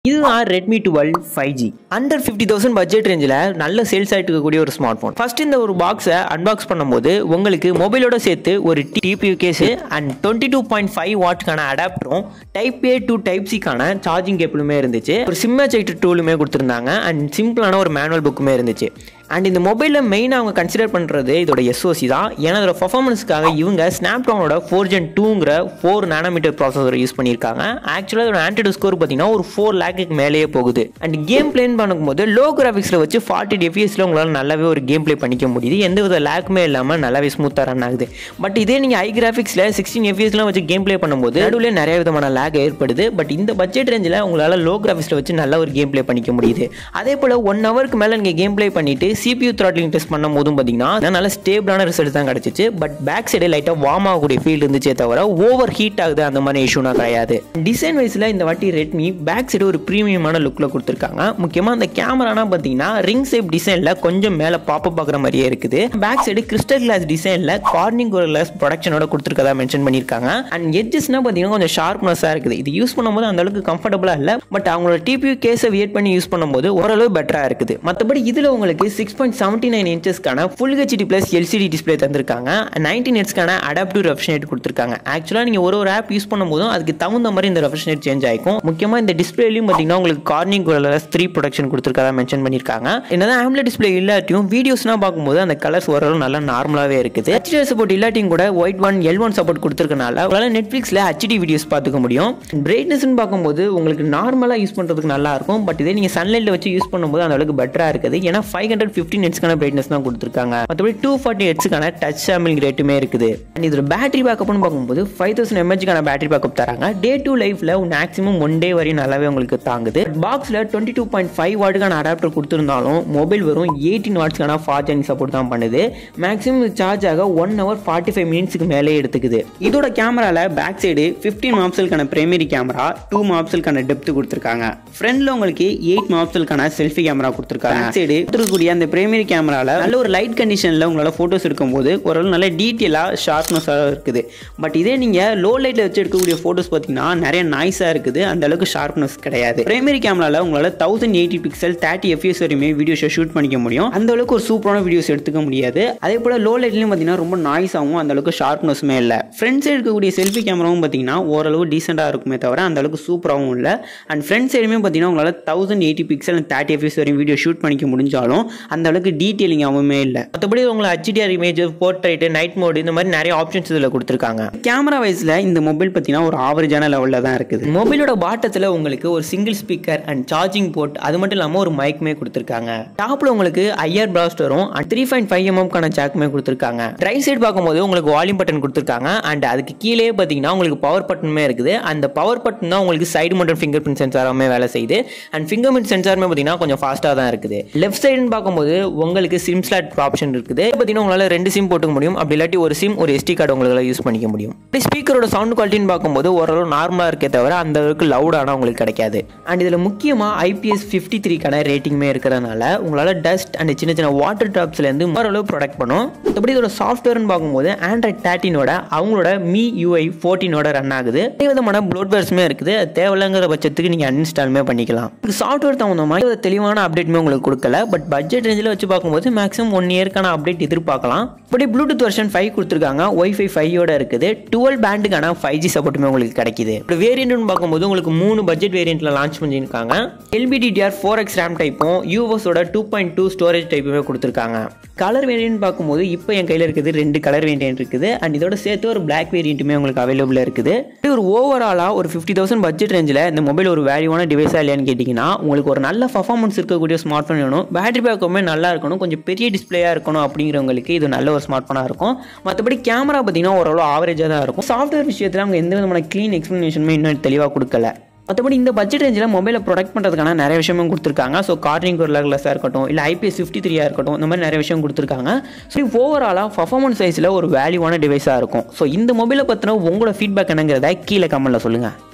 இதுதான் Redmi twelve five G under fifty thousand budget ரேஞ்சில் நல்ல சேல்ஸ் ஆகிட்டு இருக்கக்கூடிய ஒரு ஸ்மார்ட் ஃபோன் ஃபர்ஸ்ட் இந்த ஒரு பாக்ஸை அன்பாக்ஸ் பண்ணும்போது உங்களுக்கு மொபைலோட சேர்த்து ஒரு TPU case and twenty two point five வாட்ஸ்க்கான அடாப்டரும் டைப் ஏ டு டைப் சிக்கான சார்ஜிங் கேபிளுமே இருந்துச்சு ஒரு சிம் செக்டர் டூலுமே கொடுத்துருந்தாங்க அண்ட் சிம்பிளான ஒரு மேனுவல் புக்குமே இருந்துச்சு அண்ட் இந்த மொபைலில் மெயினாக அவங்க கன்சிடர் பண்ணுறது இதோட எஸ்ஓசி தான் ஏன்னா இதோட பர்ஃபார்மன்ஸ்க்காக இவங்க ஸ்னாப்ட்ரானோட ஃபோர் ஜென் டூங்கிற ஃபோர் நானோமீட்டர் ப்ராசஸர் யூஸ் பண்ணியிருக்காங்க ஆக்சுவலாக இதோட ஆன்டிடோ ஸ்கோர் பார்த்தீங்கன்னா ஒரு ஃபோர் லேக்குக்கு மேலேயே போகுது அண்ட் கேம் பிளேன் பண்ணும்போது லோ கிராஃபிக்ஸில் வச்சு ஃபார்ட்டி எஃப்எஸில் உங்களால் நல்லாவே ஒரு கேம் ப்ளே பண்ணிக்க முடியுது எந்த வித லேக்குமே இல்லாமல் நல்லாவே ஸ்மூத்தாக ரன் ஆகுது பட் இதே நீங்கள் ஹை கிராஃபிக்ஸில் சிக்ஸ்டீன் எஃப்எஸ்லாம் வச்சு கேம் ப்ளே பண்ணும்போது நடுவில் நிறைய விதமான லேக் ஏற்படுது பட் இந்த பட்ஜெட் ரேஞ்சில் உங்களால் லோ கிராஃபிக்ஸில் வச்சு நல்ல ஒரு கேம் ப்ளே பண்ணிக்க முடியுது அதே போல் ஒன் ஹவருக்கு மேலே நீங்கள் கேம் ப்ளே பண்ணிட்டு சிபியூ த்ராட்லிங் டெஸ்ட் பண்ணும் போதும் பார்த்தீங்கன்னா நல்ல ஸ்டேபிளான ரிசல்ட் தான் கிடச்சிச்சு பட் பேக் சைடு லைட்டாக வார்ம் ஆகக்கூடிய ஃபீல் இருந்துச்சே தவிர ஓவர் ஹீட் ஆகுது அந்த மாதிரி இஷ்யூனா கிடையாது டிசைன் வைஸில் இந்த வாட்டி ரெட்மி பேக் சைடு ஒரு ப்ரீமியமான லுக்கில் கொடுத்துருக்காங்க முக்கியமாக அந்த கேமரானா பார்த்தீங்கன்னா ரிங் ஷேப் டிசைனில் கொஞ்சம் மேலே பாப்பப் பார்க்குற மாதிரியே இருக்குது பேக் சைடு கிறிஸ்டல் கிளாஸ் டிசைனில் கார்னிங் கிளாஸ் ப்ரொடக்ஷனோட கொடுத்துருக்கதா மென்ஷன் பண்ணியிருக்காங்க அண்ட் எட்ஜஸ்னா பார்த்தீங்கன்னா கொஞ்சம் ஷார்ப்னஸாக இருக்குது இது யூஸ் பண்ணும்போது அந்த அளவுக்கு கம்ஃபர்டபுளாக இல்லை பட் அவங்களோட டிபியூ கேஸை வியட் பண்ணி யூஸ் பண்ணும்போது ஓரளவு பெட்டராக இருக்குது மற்றபடி இதில் உங்களுக்கு சிக்ஸ் பாயிண்ட் செவன்ட்டி நைன் இன்ச்சஸ்க்கான full HD plus LCD display தந்திருக்காங்க நைன்டீன் ஹெட்ஸ்க்கான அடாப்டிவ் ரெஃப்ரிஜரேட் கொடுத்துருக்காங்க ஆக்சுவலாக நீங்கள் ஒரு ஒரு ஆப் யூஸ் பண்ணும்போதும் அதுக்கு தகுந்த மாதிரி இந்த ரெஃப்ரிஜரேட் சேஞ்ச் ஆகிக்கும் முக்கியமாக இந்த டிஸ்பிளேலையும் பார்த்தீங்கன்னா உங்களுக்கு கார்னிங் கலர்ஸ் த்ரீ ப்ரொடக்ஷன் கொடுத்துருக்கதா மென்ஷன் பண்ணியிருக்காங்க என்னதான் ஆம்ல டிஸ்பிளே இல்லாட்டியும் வீடியோஸ்லாம் பார்க்கும்போது அந்த கலர்ஸ் ஓரளவு நல்லா நார்மலாகவே இருக்குது ஹெச்டி சப்போர்ட் இல்லாட்டியும் கூட Widevine L one support கொடுத்துருக்கனால உங்களால் நெட்ஃப்ளிக்ஸில் ஹெச்டி வீடியோஸ் பார்த்துக்க முடியும் பிரைட்னஸ்னு பார்க்கும்போது உங்களுக்கு நார்மலாக யூஸ் பண்ணுறதுக்கு நல்லா இருக்கும் பட் இதே நீங்கள் சன்லைட்டில் வச்சு யூஸ் பண்ணும்போது அந்த அளவுக்கு பெட்டராக இருக்குது ஏன்னா ஃபைவ் ஹண்ட்ரட் ஃபிஃப்டின் ஹெட்ஸ்க்கான பிரைட்னஸ் தான் கொடுத்துருக்காங்க மற்றபடி டூ ஃபார்ட்டி ஹெட்ஸ்க்கான டச் சாம்பிள் ரேட்டுமே இருக்குது அண்ட் இதோட பேட்டரி பேக்கப்னு பார்க்கும்போது ஃபைவ் தௌசண்ட் எம்ஹெச்க்கான பேட்டரி பேக்கப் தராங்க டே டூ லைஃப்பில் மேக்ஸிமம் ஒன் டே வரையும் நல்லாவே உங்களுக்கு தாங்குது பாக்ஸில் டுவெண்ட்டி டூ பாயிண்ட் ஃபைவ் வாட்டுக்கான அடாப்டர் கொடுத்துருந்தாலும் மொபைல் வெறும் எயிட்டின் வாட்ஸ்க்கான ஃபாஸ்ட் சார்ஜிங் சப்போர்ட் தான் பண்ணுது மேக்ஸிமம் சார்ஜ் ஆக ஒன் ஹவர் ஃபார்ட்டி ஃபைவ் மினிட்ஸ்க்கு மேலே எடுத்துக்குது இதோட கேமராவில் பேக் சைடு ஃபிஃப்டீன் மாப்சலுக்கான பிரைமரி கேமரா டூ மாப்சலுக்கான டெப்த் கொடுத்துருக்காங்க ஃப்ரண்ட்ல உங்களுக்கு எயிட் மாப்சலுக்கான செல்ஃபி கேமரா கொடுத்துருக்காங்க பேக் சைடு இருக்கக்கூடிய அந்த பிரைமரி கேமராவில் நல்ல ஒரு லைட் கண்டிஷனில் உங்களால் ஃபோட்டோஸ் எடுக்கும்போது ஓரளவு நல்ல டீட்டெயிலாக ஷார்ப்னஸாக இருக்குது பட் இதே நீங்கள் லோ லைட்டில் வச்சு எடுக்கக்கூடிய ஃபோட்டோஸ் பார்த்தீங்கன்னா நிறைய நாய்ஸாக இருக்குது அந்த அளவுக்கு ஷார்ப்னஸ் கிடையாது பிரைமரி கேமராவில் உங்களால் thousand eighty pixel thirty FPS வரையுமே வீடியோஸை ஷூட் பண்ணிக்க முடியும் அந்த அளவுக்கு ஒரு சூப்பரான வீடியோஸ் எடுத்துக்க முடியாது அதே போல் லோ லைட்லையும் பார்த்தீங்கன்னா ரொம்ப நாய்ஸாகவும் அந்த அளவுக்கு ஷார்ப்னஸுமே இல்லை ஃப்ரண்ட் சைடு இருக்கக்கூடிய செல்ஃபி கேமராவும் பார்த்தீங்கன்னா ஓரளவு டீசெண்டாக இருக்குமே தவிர அந்த அளவுக்கு சூப்பராகவும் இல்லை அண்ட் ஃப்ரண்ட் சைடுமே பார்த்தீங்கன்னா உங்களால் thousand eighty pixel and thirty FPS வரையும் வீடியோ ஷூட் பண்ணிக்க முடிஞ்சாலும் அந்த அளவுக்கு டீட்டெயிலிங் ஆகவுமே இல்லை மற்றபடி உங்களை HDR image portrait night mode இந்த மாதிரி நிறைய ஆப்ஷன்ஸ் இதில் கொடுத்துருக்காங்க கேமரா வைஸில் இந்த மொபைல் பார்த்தீங்கன்னா ஒரு ஆவரேஜான லெவலில் தான் இருக்குது மொபைலோட பாட்டத்தில் உங்களுக்கு ஒரு single speaker and charging port அது மட்டும் இல்லாமல் ஒரு மைக்குமே கொடுத்துருக்காங்க டாப்பில் உங்களுக்கு ஐஆர் பிளாஸ்டரும் த்ரீ பாயிண்ட் ஃபைவ் எம்எம்க்கான ஜாக்குமே கொடுத்துருக்காங்க ரைட் சைடு பார்க்கும்போது உங்களுக்கு வால்யூம் பட்டன் கொடுத்துருக்காங்க அண்ட் அதுக்கு கீழே பார்த்தீங்கன்னா உங்களுக்கு பவர் பட்டனுமே இருக்குது அந்த பவர் பட்டன் தான் உங்களுக்கு சைடு மட்டும் ஃபிங்கர் பிரிண்ட் சென்சாராமே வேலை செய்யுது அண்ட் ஃபிங்கர் பிரிண்ட் சென்சாருமே பார்த்தீங்கன்னா கொஞ்சம் ஃபாஸ்ட்டாக தான் இருக்குது லெஃப்ட் சைடுன்னு பார்க்கும்போது உங்களுக்கு சிம் ஸ்லாட் ஆப்ஷன் இருக்குது பார்த்தீங்கன்னா உங்களால் ரெண்டு சிம் போட்டுக்க முடியும் அப்படி இல்லாட்டி ஒரு சிம் ஒரு எஸ்டி கார்டு உங்களால் யூஸ் பண்ணிக்க முடியும் ஸ்பீக்கரோட சவுண்ட் குவாலிட்டின்னு பார்க்கும்போது ஓரளவு நார்மலாக இருக்கே தவிர அந்த அளவுக்கு லவுடான உங்களுக்கு கிடைக்காது அண்ட் இதில் முக்கியமாக ஐபிஎஸ் ஃபிஃப்டி த்ரீக்கான ரேட்டிங்குமே இருக்கிறதுனால உங்களால் டஸ்ட் அண்ட் சின்ன சின்ன வாட்டர் ட்ராப்ஸ்லேருந்து ஓரளவு ப்ரொடக்ட் பண்ணும் மற்றபடி இதோட சாஃப்ட்வேர்னு பார்க்கும்போது ஆண்ட்ராய்ட் தேர்ட்டினோட அவங்களோட மீ யூஐ ஃபோர்டீனோட ரன் ஆகுது அதே விதமான ப்ளோட்வேர்ஸுமே இருக்குது அது தேவையில்லைங்கிற பட்சத்துக்கு நீங்கள் அன்இன்ஸ்டாலுமே பண்ணிக்கலாம் சாஃப்ட்வேர் தகுந்த மாதிரி ஒரு தெளிவான அப்டேட்டுமே உங்களுக்கு கொடுக்கல பட் பட்ஜெட் ரேஞ்சில் வச்சு பார்க்கும்போது மேக்ஸிமம் ஒன் இயர்க்கான அப்டேட் எதிர்பார்க்கலாம் இப்படி ப்ளூடூத் வெர்ஷன் ஃபைவ் கொடுத்துருக்காங்க ஒய்ஃபை ஃபைவோட இருக்குது டுவெல் பேண்டுக்கான ஃபைவ் ஜி சப்போர்ட்டுமே உங்களுக்கு கிடைக்குது இப்போ வேரியன்ட்னு பார்க்கும்போது உங்களுக்கு மூணு பட்ஜெட் வேரியண்ட்டில் லான்ச் பண்ணியிருக்காங்க எல்பிடிடிஆர் ஃபோர் எக்ஸ் ரேம் டைப்பும் யூஎஸோட டூ பாயிண்ட் டூ ஸ்டோரேஜ் டைப்புமே கொடுத்துருக்காங்க கலர் வேரியன்ட் பார்க்கும்போது இப்போ என் கையில் இருக்குது ரெண்டு கலர் வேரியன்ட் இருக்குது அண்ட் இதோட சேர்த்து ஒரு பிளாக் வேரியண்ட்டுமே உங்களுக்கு அவைலபிளாக இருக்குது ஒரு ஓவராலாக ஒரு ஃபிஃப்டி தௌசண்ட் பட்ஜெட் ரேஞ்சில் இந்த மொபைல் ஒரு வேல்யூவான டிவைஸாக இல்லையான்னு கேட்டிங்கன்னா உங்களுக்கு ஒரு நல்ல பர்ஃபார்மன்ஸ் இருக்கக்கூடிய ஸ்மார்ட் ஃபோன் வேணும் பேட்டரி பேக்கப்புமே நல்லா இருக்கணும் கொஞ்சம் பெரிய டிஸ்பிளேயாக இருக்கணும் அப்படிங்கிறவங்களுக்கு இது நல்ல ஒரு ஸ்மார்ட் ஃபோனாக இருக்கும் மற்றபடி கேமரா பார்த்தீங்கன்னா ஓரளவு ஆவரேஜாக தான் இருக்கும் சாஃப்ட்வேர் விஷயத்தில் அவங்க எந்த விதமான க்ளீன் எக்ஸ்ப்ளனேஷனுமே இன்னும் தெளிவாக கொடுக்கல மற்றபடி இந்த பட்ஜெட் ரேஞ்சில் மொபைலை ப்ரொடக்ட் பண்ணுறதுக்கான நிறைய விஷயமும் கொடுத்துருக்காங்க ஸோ கார்னிங் ஒரு லெக்லஸாக இருக்கட்டும் இல்லை ஐபிஎஸ் ஃபிஃப்டி த்ரீயாக இருக்கட்டும் இந்த மாதிரி நிறைய விஷயம் கொடுத்துருக்காங்க ஸோ ஓவராலாக பர்ஃபார்மன்ஸ் வைஸில் ஒரு வேல்யூவான டிவைஸாக இருக்கும் ஸோ இந்த மொபைலை பற்றின உங்களோட ஃபீட்பேக் என்னங்கிறத கீழே கமெண்ட்டில் சொல்லுங்கள்